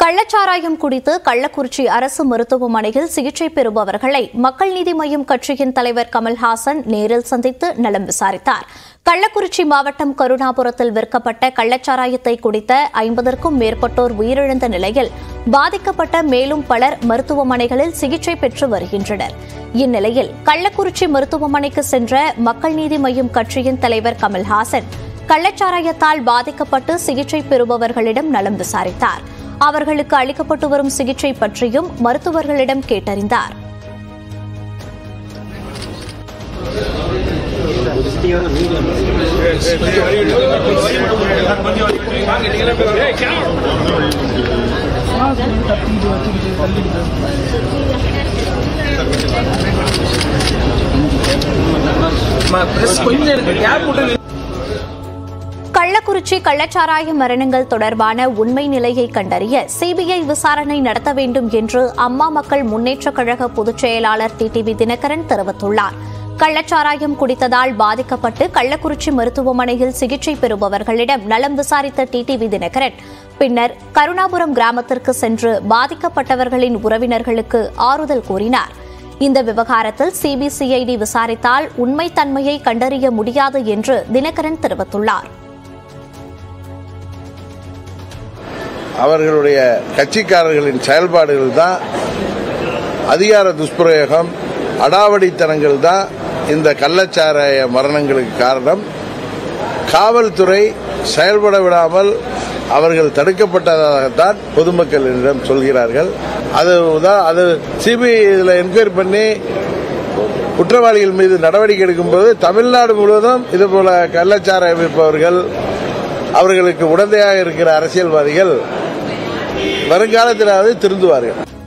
கள்ளச்சாராயம் குடித்து கள்ளக்குறிச்சி அரசு மருத்துவமனையில் சிகிச்சை பெறுபவர்களை மக்கள் நீதி மய்யம் கட்சியின் தலைவர் கமல்ஹாசன் நேரில் சந்தித்து நலம் விசாரித்தார் கள்ளக்குறிச்சி மாவட்டம் கருணாபுரத்தில் விற்கப்பட்ட கள்ளச்சாராயத்தை குடித்த ஐம்பதற்கும் மேற்பட்டோர் உயிரிழந்த நிலையில் பாதிக்கப்பட்ட மேலும் பலர் மருத்துவமனைகளில் சிகிச்சை பெற்று வருகின்றனர் இந்நிலையில் கள்ளக்குறிச்சி மருத்துவமனைக்கு சென்ற மக்கள் நீதி மய்யம் கட்சியின் தலைவர் கமல்ஹாசன் கள்ளச்சாராயத்தால் பாதிக்கப்பட்டு சிகிச்சை பெறுபவர்களிடம் நலம் விசாரித்தார் அவர்களுக்கு அளிக்கப்பட்டு வரும் சிகிச்சை பற்றியும் மருத்துவர்களிடம் கேட்டறிந்தார் பிரஸ் கொஞ்சம் இருக்கு கேப் விட்டு கள்ளக்குறிச்சி கள்ளச்சாராய மரணங்கள் தொடர்பான உண்மை நிலையை கண்டறிய சிபிஐ விசாரணை நடத்த வேண்டும் என்று அம்மா மக்கள் முன்னேற்றக் கழக பொதுச் செயலாளர் டிடிவி தினகரன் தெரிவித்துள்ளார் கள்ளச்சாராயம் குடித்ததால் பாதிக்கப்பட்டு கள்ளக்குறிச்சி மருத்துவமனையில் சிகிச்சை பெறுபவர்களிடம் நலம் விசாரித்த டிடிவி தினகரன் பின்னர் கருணாபுரம் கிராமத்திற்கு சென்று பாதிக்கப்பட்டவர்களின் உறவினர்களுக்கு ஆறுதல் கூறினார் இந்த விவகாரத்தில் சிபிசிஐடி விசாரித்தால் உண்மைத்தன்மையை கண்டறிய முடியாது என்று தினகரன் தெரிவித்துள்ளார் அவர்களுடைய கட்சிக்காரர்களின் செயல்பாடுகள் தான் அதிகார துஷ்பிரயோகம் அடாவடித்தனங்கள் தான் இந்த கள்ளச்சாராய மரணங்களுக்கு காரணம் காவல்துறை செயல்பட விடாமல் அவர்கள் தடுக்கப்பட்டதாகத்தான் பொதுமக்களிடம் சொல்கிறார்கள் அது தான் அது சிபிஐ இதில் என்கொயரி பண்ணி குற்றவாளிகள் மீது நடவடிக்கை எடுக்கும்போது தமிழ்நாடு முழுவதும் இதுபோல கள்ளச்சாராயம் விற்பவர்கள் அவர்களுக்கு உடந்தையாக இருக்கிற அரசியல்வாதிகள் வருங்காலத்திலாவது திருந்துவார்கள்